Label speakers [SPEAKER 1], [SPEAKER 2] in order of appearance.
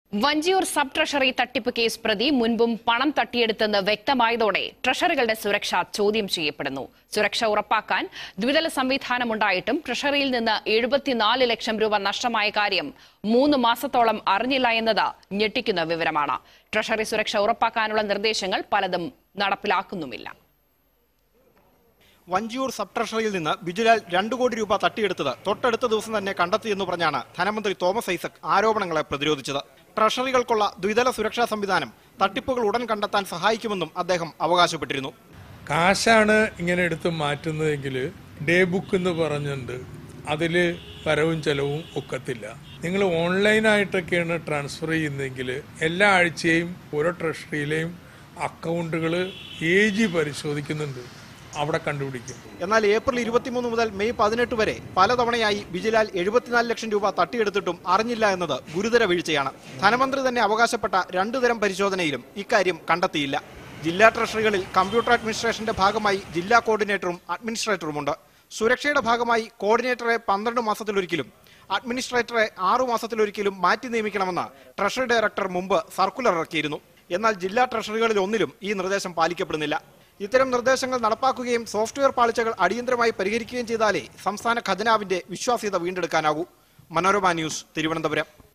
[SPEAKER 1] Vanchiyoor sub treasury തട്ടിപ്പ് case പ്രതി മുൻപും പണം തട്ടിയെടുത്തെന്ന് വ്യക്തമായതോടെ ട്രഷറികളുടെ സുരക്ഷ ചോദ്യം ചെയ്യപ്പെടുന്നു സുരക്ഷ ഉറപ്പാക്കാൻ ദ്വിതല സംവിധാനമുണ്ടായിട്ടും ട്രഷറിയിൽ നിന്ന് എഴുപത്തിനാല് ലക്ഷം രൂപ നഷ്ടമായ കാര്യം മൂന്ന് മാസത്തോളം അറിഞ്ഞില്ല എന്നത് ഞെട്ടിക്കുന്ന വിവരമാണ് ട്രഷറി സുരക്ഷ ഉറപ്പാക്കാനുള്ള നിർദ്ദേശങ്ങൾ പലതും നടപ്പിലാക്കുന്നുമില്ല
[SPEAKER 2] വഞ്ചിയൂർ സബ് ട്രഷറിയിൽ നിന്ന് ബിജുലാൽ രണ്ടു കോടി രൂപ തട്ടിയെടുത്തത് തൊട്ടടുത്ത ദിവസം തന്നെ കണ്ടെത്തിയെന്ന് പറഞ്ഞാണ് ധനമന്ത്രി തോമസ് ഐസക് ആരോപണങ്ങളെ പ്രതിരോധിച്ചത് ട്രഷറികൾക്കുള്ള ദ്വിതല സുരക്ഷാ സംവിധാനം തട്ടിപ്പുകൾ ഉടൻ കണ്ടെത്താൻ സഹായിക്കുമെന്നും അദ്ദേഹം അവകാശപ്പെട്ടിരുന്നു
[SPEAKER 3] കാശാണ് ഇങ്ങനെ എടുത്ത് മാറ്റുന്നതെങ്കിൽ ഡേ ബുക്ക് എന്ന് പറഞ്ഞിട്ടുണ്ട് അതിൽ വരവും ചെലവും ഒക്കത്തില്ല നിങ്ങൾ ഓൺലൈനായിട്ടൊക്കെയാണ് ട്രാൻസ്ഫർ ചെയ്യുന്നതെങ്കിൽ എല്ലാ ആഴ്ചയും ഓരോ ട്രഷറിയിലെയും അക്കൗണ്ടുകൾ ഏജ് പരിശോധിക്കുന്നുണ്ട് അവിടെ കണ്ടുപിടിക്കും
[SPEAKER 2] എന്നാൽ ഏപ്രിൽ ഇരുപത്തിമൂന്ന് മുതൽ മെയ് പതിനെട്ട് വരെ പലതവണയായി ബിജുലാൽ എഴുപത്തിനാല് ലക്ഷം രൂപ തട്ടിയെടുത്തിട്ടും അറിഞ്ഞില്ല എന്നത് ഗുരുതര വീഴ്ചയാണ് ധനമന്ത്രി തന്നെ അവകാശപ്പെട്ട രണ്ടു തരം പരിശോധനയിലും ഇക്കാര്യം കണ്ടെത്തിയില്ല ജില്ലാ ട്രഷറികളിൽ കമ്പ്യൂട്ടർ അഡ്മിനിസ്ട്രേഷന്റെ ഭാഗമായി ജില്ലാ കോർഡിനേറ്ററും അഡ്മിനിസ്ട്രേറ്ററുമുണ്ട് സുരക്ഷയുടെ ഭാഗമായി കോർഡിനേറ്ററെ പന്ത്രണ്ട് മാസത്തിലൊരിക്കലും അഡ്മിനിസ്ട്രേറ്ററെ ആറു മാസത്തിലൊരിക്കലും മാറ്റി നിയമിക്കണമെന്ന് ട്രഷറി ഡയറക്ടർ മുമ്പ് സർക്കുലർ ഇറക്കിയിരുന്നു എന്നാൽ ജില്ലാ ട്രഷറികളിൽ ഒന്നിലും ഈ നിർദ്ദേശം പാലിക്കപ്പെടുന്നില്ല ഇത്തരം നിർദ്ദേശങ്ങൾ നടപ്പാക്കുകയും സോഫ്റ്റ്വെയർ പാളിച്ചകൾ അടിയന്തരമായി പരിഹരിക്കുകയും ചെയ്താലേ സംസ്ഥാന ഖജനാവിന്റെ വിശ്വാസ്യത വീണ്ടെടുക്കാനാകൂ മനോരമ ന്യൂസ് തിരുവനന്തപുരം